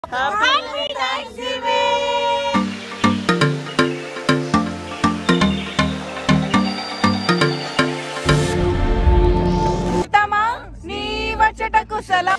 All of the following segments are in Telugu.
Happy Thanksgiving! తమా నీ వచ్చట కుశలం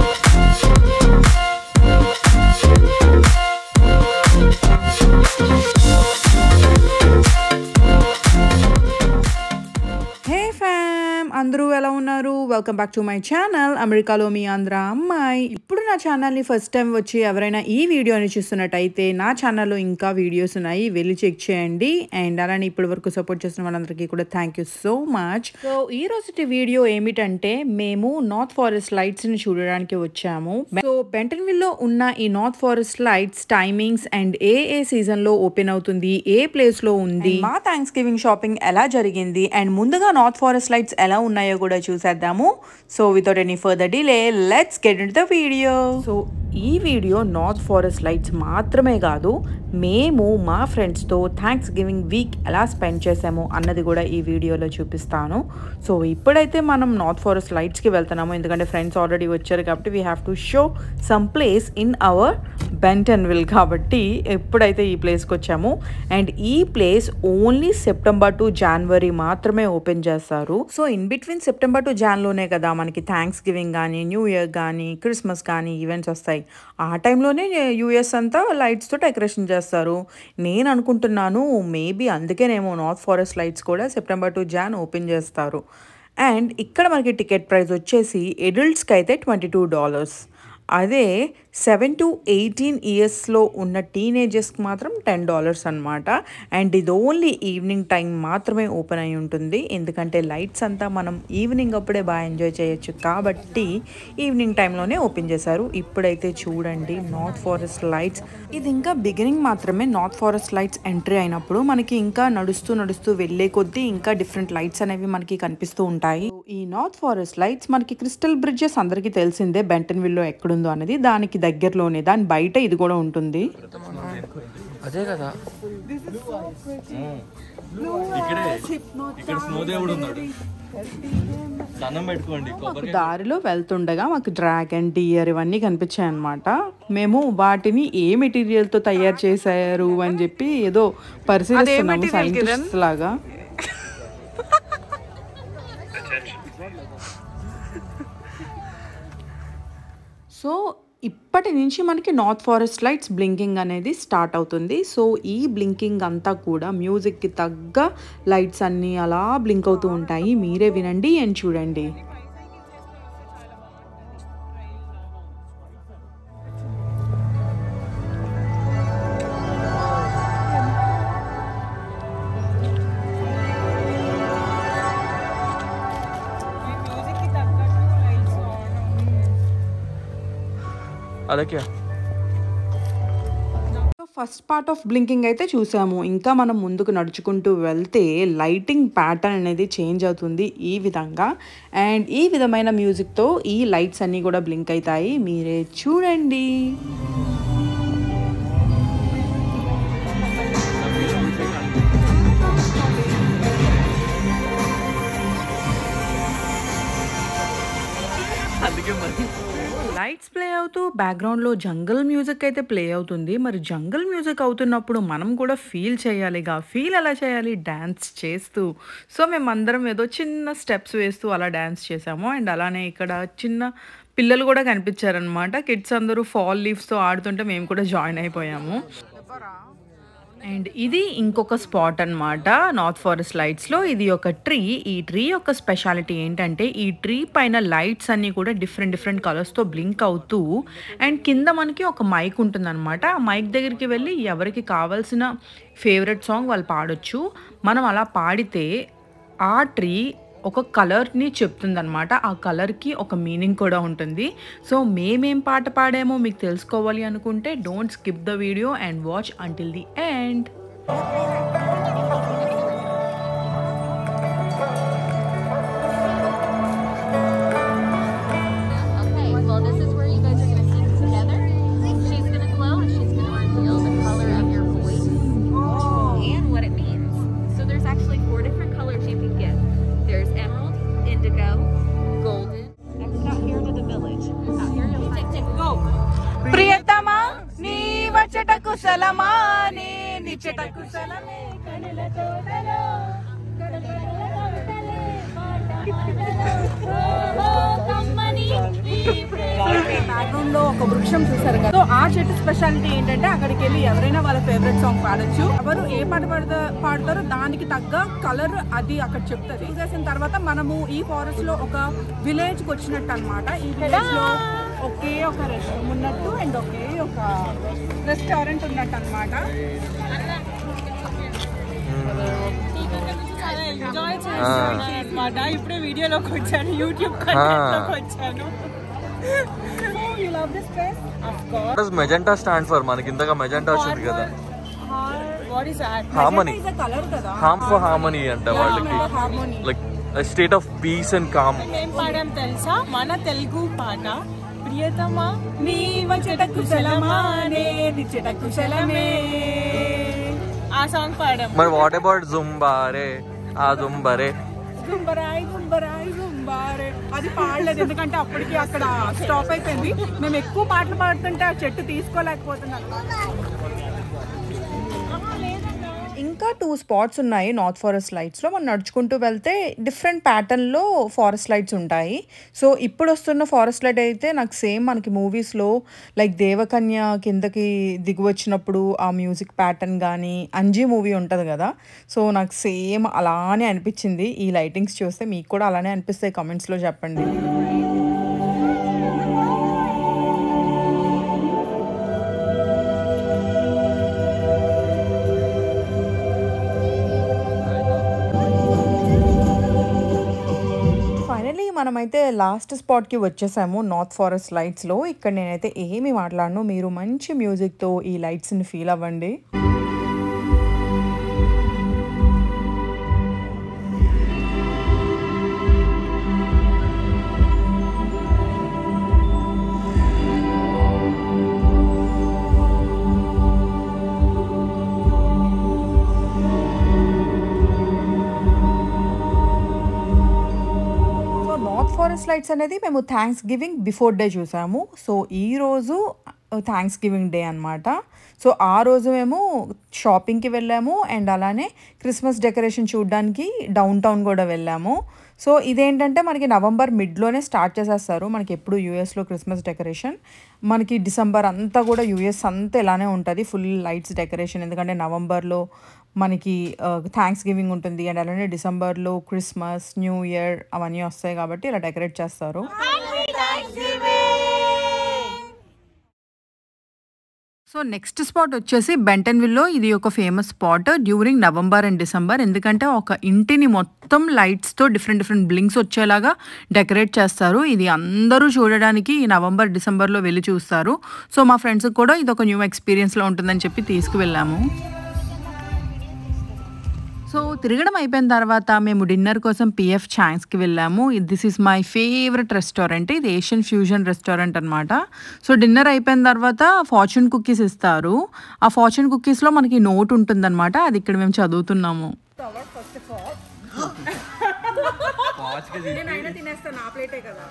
హే ఫ్యామ్ అందరూ ఎలా ఉన్నారు welcome back to my channel అమెరికాలో మీ ఆంధ్ర అమ్మాయి ఇప్పుడు నా ఛానల్ని ఫస్ట్ టైం వచ్చి ఎవరైనా ఈ వీడియోని చూస్తున్నట్టయితే నా ఛానల్లో ఇంకా వీడియోస్ ఉన్నాయి వెళ్ళి చెక్ చేయండి అండ్ అలానే ఇప్పటి వరకు సపోర్ట్ చేసిన వాళ్ళందరికీ కూడా థ్యాంక్ యూ సో మచ్ సో ఈ రోజుటి వీడియో ఏమిటంటే మేము నార్త్ ఫారెస్ట్ లైట్స్ ని చూడడానికి వచ్చాము సో బెంటన్విల్ లో ఉన్న ఈ North Forest Lights timings and ఏ ఏ సీజన్ లో ఓపెన్ అవుతుంది ఏ ప్లేస్ లో ఉంది మా థ్యాంక్స్ గివింగ్ షాపింగ్ ఎలా జరిగింది అండ్ ముందుగా నార్త్ ఫారెస్ట్ లైట్స్ ఎలా ఉన్నాయో కూడా చూసేద్దాము so without any further delay let's get in the video so ఈ వీడియో నార్త్ ఫారెస్ట్ లైట్స్ మాత్రమే కాదు మేము మా ఫ్రెండ్స్తో థ్యాంక్స్ గివింగ్ వీక్ ఎలా స్పెండ్ చేసాము అన్నది కూడా ఈ వీడియోలో చూపిస్తాను సో ఇప్పుడైతే మనం నార్త్ ఫారెస్ట్ లైట్స్కి వెళ్తున్నాము ఎందుకంటే ఫ్రెండ్స్ ఆల్రెడీ వచ్చారు కాబట్టి we have to show some place in our Bentonville కాబట్టి ఎప్పుడైతే ఈ ప్లేస్కి వచ్చాము అండ్ ఈ place only September to January మాత్రమే ఓపెన్ చేస్తారు so in between September to జాన్లోనే కదా మనకి థ్యాంక్స్ గివింగ్ కానీ న్యూ ఇయర్ కానీ క్రిస్మస్ కానీ ఈవెంట్స్ వస్తాయి ఆ టైంలోనే యూఎస్ అంతా లైట్స్తో డెకరేషన్ చేస్తారు నేను అనుకుంటున్నాను మేబీ అందుకేనేమో నార్త్ ఫారెస్ట్ లైట్స్ కూడా సెప్టెంబర్ టు జాన్ ఓపెన్ చేస్తారు అండ్ ఇక్కడ మనకి టికెట్ ప్రైస్ వచ్చేసి ఎడల్ట్స్కి అయితే ట్వంటీ టూ డాలర్స్ అదే సెవెన్ టు ఎయిటీన్ ఇయర్స్లో ఉన్న టీనేజర్స్కి మాత్రం టెన్ డాలర్స్ అనమాట అండ్ ఇది ఓన్లీ ఈవినింగ్ టైం మాత్రమే ఓపెన్ అయి ఉంటుంది ఎందుకంటే లైట్స్ అంతా మనం ఈవినింగ్ అప్పుడే బాగా ఎంజాయ్ చేయొచ్చు కాబట్టి ఈవినింగ్ టైంలోనే ఓపెన్ చేశారు ఇప్పుడైతే చూడండి నార్త్ ఫారెస్ట్ లైట్స్ ఇది ఇంకా బిగినింగ్ మాత్రమే నార్త్ ఫారెస్ట్ లైట్స్ ఎంట్రీ అయినప్పుడు మనకి ఇంకా నడుస్తూ నడుస్తూ వెళ్ళే కొద్దీ ఇంకా డిఫరెంట్ లైట్స్ అనేవి మనకి కనిపిస్తూ ఉంటాయి ఈ నార్త్ ఫారెస్ట్ లైట్స్ మనకి క్రిస్టల్ బ్రిడ్జెస్ అందరికీ తెలిసిందే బెంటన్విల్లో ఎక్కడుందో అనేది దానికి దగ్గరలోనే దాని బయట ఇది కూడా ఉంటుంది అదే కదా ఇక్కడే ఇక్కడ స్నో దేవుడు ఉన్నాడు దండం పెట్టుకోండి మాకు దారిలో వెళ్తుండగా మాకు డ్రాగన్ డియర్ ఇవన్నీ కనిపించాయి అనమాట మేము వాటిని ఏ మెటీరియల్ తో తయారు చేశారు అని చెప్పి ఏదో పరిశీలిస్తున్నాము సైంటిస్ట్ లాగా సో ఇప్పటి నుంచి మనకి నార్త్ ఫారెస్ట్ లైట్స్ బ్లింకింగ్ అనేది స్టార్ట్ అవుతుంది సో ఈ బ్లింకింగ్ అంతా కూడా మ్యూజిక్కి తగ్గ లైట్స్ అన్నీ అలా బ్లింక్ అవుతూ ఉంటాయి మీరే వినండి అండ్ చూడండి అదకే ఫస్ట్ పార్ట్ ఆఫ్ బ్లింకింగ్ అయితే చూసాము ఇంకా మనం ముందుకు నడుచుకుంటూ వెళ్తే లైటింగ్ ప్యాటర్న్ అనేది చేంజ్ అవుతుంది ఈ విధంగా అండ్ ఈ విధమైన మ్యూజిక్తో ఈ లైట్స్ అన్నీ కూడా బ్లింక్ అవుతాయి మీరే చూడండి అందుకే మరి లైట్స్ ప్లే అవుతూ బ్యాక్గ్రౌండ్లో జంగల్ మ్యూజిక్ అయితే ప్లే అవుతుంది మరి జంగల్ మ్యూజిక్ అవుతున్నప్పుడు మనం కూడా ఫీల్ చేయాలిగా ఫీల్ ఎలా చేయాలి డ్యాన్స్ చేస్తూ సో మేమందరం ఏదో చిన్న స్టెప్స్ వేస్తూ అలా డ్యాన్స్ చేసాము అండ్ అలానే ఇక్కడ చిన్న పిల్లలు కూడా కనిపించారనమాట కిడ్స్ అందరూ ఫాల్ లీవ్స్తో ఆడుతుంటే మేము కూడా జాయిన్ అయిపోయాము అండ్ ఇది ఇంకొక స్పాట్ అన్నమాట నార్త్ ఫారెస్ట్ లైట్స్లో ఇది ఒక ట్రీ ఈ ట్రీ యొక్క స్పెషాలిటీ ఏంటంటే ఈ ట్రీ పైన లైట్స్ అన్నీ కూడా డిఫరెంట్ డిఫరెంట్ కలర్స్తో బ్లింక్ అవుతూ అండ్ కింద మనకి ఒక మైక్ ఉంటుందన్నమాట ఆ మైక్ దగ్గరికి వెళ్ళి ఎవరికి కావాల్సిన ఫేవరెట్ సాంగ్ వాళ్ళు పాడొచ్చు మనం అలా పాడితే ఆ ట్రీ ఒక కలర్ని చెప్తుందనమాట ఆ కలర్కి ఒక మీనింగ్ కూడా ఉంటుంది సో మేమేం పాట పాడామో మీకు తెలుసుకోవాలి అనుకుంటే don't skip the video and watch until the end Okay, well, this is where you guys are going to sing together. She's going to glow and she's going to reveal the color of your voice and what it means. So, there's actually four different colors you can get there's emerald, indigo, golden. Next, out here into the village. Out here, you'll take, take, go. ప్రియతమా కుశలమానే నిచ్చట కుశలమే కనుల తోటలో బ్యాక్గ్రౌండ్ లో ఒక వృక్షం చూసారు కదా సో ఆ చెట్టు స్పెషాలిటీ ఏంటంటే అక్కడికి వెళ్ళి ఎవరైనా వాళ్ళ ఫేవరెట్ సాంగ్ పాడొచ్చు ఎవరు ఏ పాట పాడతా పాడతారో దానికి తగ్గ కలర్ అది అక్కడ చెప్తుంది చేసిన తర్వాత మనము ఈ ఫారెస్ట్ లో ఒక విలేజ్ కి వచ్చినట్టు అన్నమాట ఈ విలేజ్ లో ఒకే ఒక రెస్టారెంట్ ఉన్నట్టు అండ్ ఒకే ఒక రెస్టారెంట్ ఉన్నట్టు అన్నమాట ఎంజాయ్ చేస్తాను ఇప్పుడే వీడియోలోకి వచ్చాను యూట్యూబ్ కంటెంట్లోకి వచ్చాను you love this place of course magenta stand for మనకి ఇంతగా మెజెంటా వచ్చింది కదా what is that Harmony. Is colour కదా హామ్ ఫర్ హార్మనీ అంట వాళ్ళకి harmony like state of peace and calm ఏం పాడాం తెలుసా మన తెలుగు పాట ప్రియతమా నీ వచ్చట కుశలమానే నిచ్చట కుశలమే ఆ సాంగ్ పాడాం మరి వాట్ అబౌట్ జుంబారే ఆ జుంబరే గుంబరాయ్ గుంబరాయ్ గుంబారే అది పాడలేదు ఎందుకంటే అప్పటికి అక్కడ స్టాప్ అయిపోయింది మేము ఎక్కువ పాటలు పాడుతుంటే ఆ చెట్టు తీసుకోలేకపోతున్నాం ఇంకా టూ స్పాట్స్ ఉన్నాయి నార్త్ ఫారెస్ట్ లైట్స్లో మనం నడుచుకుంటూ వెళ్తే డిఫరెంట్ ప్యాటర్న్లో ఫారెస్ట్ లైట్స్ ఉంటాయి సో ఇప్పుడు వస్తున్న ఫారెస్ట్ లైట్ అయితే నాకు సేమ్ మనకి మూవీస్లో లైక్ దేవకన్య కిందకి దిగి వచ్చినప్పుడు ఆ మ్యూజిక్ ప్యాటర్న్ కానీ అంజీ మూవీ ఉంటుంది కదా సో నాకు సేమ్ అలానే అనిపించింది ఈ లైటింగ్స్ చూస్తే మీకు కూడా అలానే అనిపిస్తాయి కమెంట్స్లో చెప్పండి ఫైనలీ మనమైతే లాస్ట్ స్పాట్కి వచ్చేసాము నార్త్ ఫారెస్ట్ లైట్స్లో ఇక్కడ నేనైతే ఏమి మాట్లాడను మీరు మంచి మ్యూజిక్తో ఈ లైట్స్ని ఫీల్ అవ్వండి సో నార్త్ ఫారెస్ట్ లైట్స్ అనేది మేము థ్యాంక్స్ గివింగ్ బిఫోర్ డే చూసాము సో ఈ రోజు థ్యాంక్స్ గివింగ్ డే అనమాట సో ఆ రోజు మేము షాపింగ్కి వెళ్ళాము అండ్ అలానే క్రిస్మస్ డెకరేషన్ చూడడానికి డౌన్ టౌన్ కూడా వెళ్ళాము సో ఇదేంటంటే మనకి నవంబర్ మిడ్లోనే స్టార్ట్ చేసేస్తారు మనకి ఎప్పుడు యూఎస్లో క్రిస్మస్ డెకరేషన్ మనకి డిసెంబర్ అంతా కూడా యూఎస్ అంతా ఇలానే ఉంటుంది ఫుల్ లైట్స్ డెకరేషన్ ఎందుకంటే నవంబర్లో మనకి థ్యాంక్స్ గివింగ్ ఉంటుంది అండ్ అలానే డిసెంబర్లో క్రిస్మస్ న్యూ ఇయర్ అవన్నీ వస్తాయి కాబట్టి ఇలా డెకరేట్ చేస్తారు సో నెక్స్ట్ స్పాట్ వచ్చేసి బెంటన్విల్లో ఇది ఒక famous spot during November and December ఎందుకంటే ఒక ఇంటిని మొత్తం లైట్స్తో డిఫరెంట్ డిఫరెంట్ బ్లింక్స్ వచ్చేలాగా డెకరేట్ చేస్తారు ఇది అందరూ చూడడానికి ఈ నవంబర్ డిసెంబర్లో వెళ్ళి చూస్తారు సో మా ఫ్రెండ్స్కి కూడా ఇది ఒక న్యూ ఎక్స్పీరియన్స్లో ఉంటుందని చెప్పి తీసుకువెళ్ళాము సో తిరగడం అయిపోయిన తర్వాత మేము డిన్నర్ కోసం పిఎఫ్ ఛాన్స్కి వెళ్ళాము this is my favourite restaurant ఇది ఏషియన్ ఫ్యూజన్ రెస్టారెంట్ అనమాట సో డిన్నర్ అయిపోయిన తర్వాత ఫార్చ్యూన్ కుకీస్ ఇస్తారు ఆ ఫార్చ్యూన్ కుకీస్లో మనకి నోట్ ఉంటుందన్నమాట అది ఇక్కడ మేము చదువుతున్నాము తినేస్తాను ఆ ప్లేటే కదా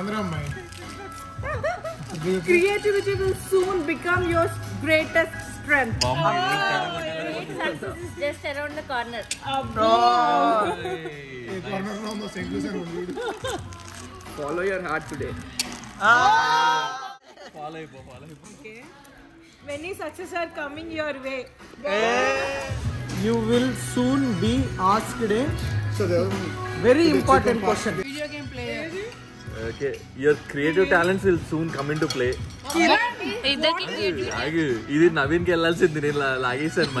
creativity will soon become your greatest strength Success is just around the corner. Follow your heart today Many success are coming your way. you will soon be asked a very important question. Okay your creative talents will soon come into play ఇది నవీన్కి వెళ్ళాల్సింది నేను లా- లాగేశాను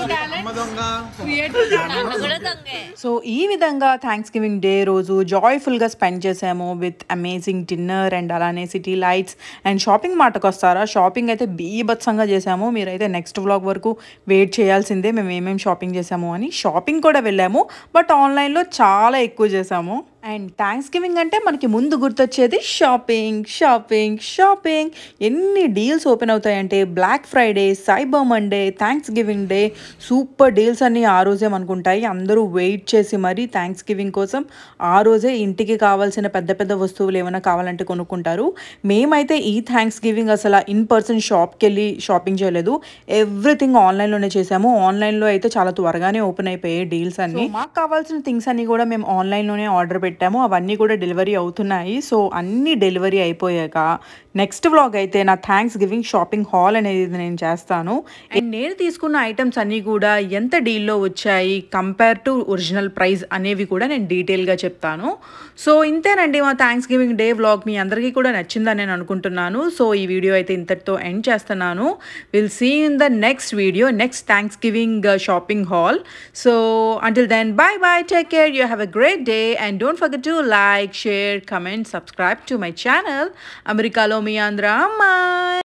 మధ్యలో సో ఈ విధంగా థ్యాంక్స్ గివింగ్ డే రోజు జాయ్ఫుల్గా స్పెండ్ చేసాము విత్ అమేజింగ్ డిన్నర్ అండ్ అలానే సిటీ లైట్స్ అండ్ షాపింగ్ మాటకు వస్తారా షాపింగ్ అయితే బీభత్సంగా చేసాము మీరైతే నెక్స్ట్ వ్లాగ్ వరకు వెయిట్ చేయాల్సిందే మేము ఏమేమి షాపింగ్ చేసాము అని షాపింగ్ కూడా వెళ్ళాము బట్ ఆన్లైన్లో చాలా ఎక్కువ చేసాము అండ్ థ్యాంక్స్ గివింగ్ అంటే మనకి ముందు గుర్తొచ్చేది షాపింగ్ షాపింగ్ షాపింగ్ ఎన్ని డీల్స్ ఓపెన్ అవుతాయంటే Black Friday Cyber Monday Thanksgiving day super deals అన్నీ ఆ రోజే అనుకుంటాయి అందరూ వెయిట్ చేసి మరీ థ్యాంక్స్ గివింగ్ కోసం ఆ రోజే ఇంటికి కావాల్సిన పెద్ద పెద్ద వస్తువులు ఏమైనా కావాలంటే కొనుక్కుంటారు మేమైతే ఈ థ్యాంక్స్ గివింగ్ అసలు ఇన్ పర్సన్ షాప్కి వెళ్ళి షాపింగ్ చేయలేదు ఎవ్రీథింగ్ ఆన్లైన్లోనే చేసాము ఆన్లైన్లో అయితే చాలా త్వరగానే ఓపెన్ అయిపోయాయి డీల్స్ అన్ని మాకు కావాల్సిన థింగ్స్ అన్ని కూడా మేము ఆన్లైన్లోనే ఆర్డర్ పెట్టాము అవన్నీ కూడా డెలివరీ అవుతున్నాయి సో అన్ని డెలివరీ అయిపోయాక నెక్స్ట్ వ్లాగ్ అయితే నా థ్యాంక్స్ గివింగ్ షాపింగ్ హాల్ అనేది నేను చేస్తాను అండ్ నేను తీసుకున్న ఐటమ్స్ అన్నీ కూడా ఎంత డీల్లో వచ్చాయి కంపేర్ టు ఒరిజినల్ ప్రైస్ అనేవి కూడా నేను డీటెయిల్గా చెప్తాను సో ఇంతేనండి మా థ్యాంక్స్ గివింగ్ డే వ్లాగ్ మీ అందరికీ కూడా నచ్చిందని నేను అనుకుంటున్నాను సో ఈ వీడియో అయితే ఇంతటితో ఎండ్ చేస్తున్నాను will see in the next video next Thanksgiving shopping haul so until then bye bye take care you have a great day and don't forget to like share comment subscribe to my channel అమెరికాలో మీ ఆంధ్ర అమ్మాయి